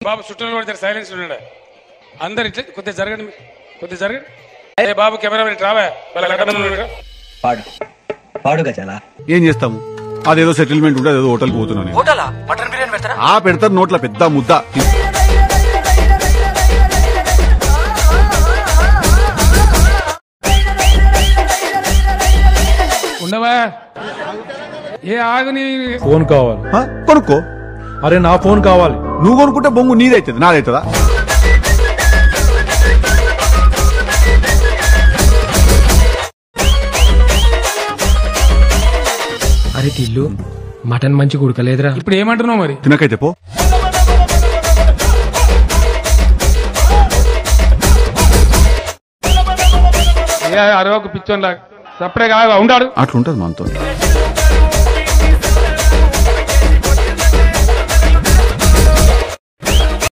బాబు చుట్టూ పడితే సైలెన్స్ ఉన్నాడు అందరు ఇట్లా కొద్దిగా జరగండి మీరు. కొద్దిగా జరగండి ఏ బాబు కెమెరా రావా వాళ్ళ లెక్కన ఉన్నాడు. పాడు పాడు గజాల ఏం చేస్తాము అదేదో సెటిల్మెంట్ ఉంటే అదేదో హోటల్కి పోతున్నాను నేను. హోటలా మటన్ బిర్యానీ పెడతారా ఆ పెడతారు నోట్ల పెద్ద ముద్ద ఉండవా ఏ ఆగుని ఫోన్ కావాలి ఆ, కొనుక్కో అరే నా ఫోన్ కావాలి నువ్వు కొనుక్కుంటే బొంగు నీదైతుంది నాదైతుందా అరే తిల్లు మటన్ మంచి ఉడకలేదురా ఇప్పుడు ఏమంటున్నావు మరి తినకైతే పో ఏ అరవకు పిచ్చోన్ లాగా సప్పుడే కాగా ఉండాడు అట్లుంటది మనతో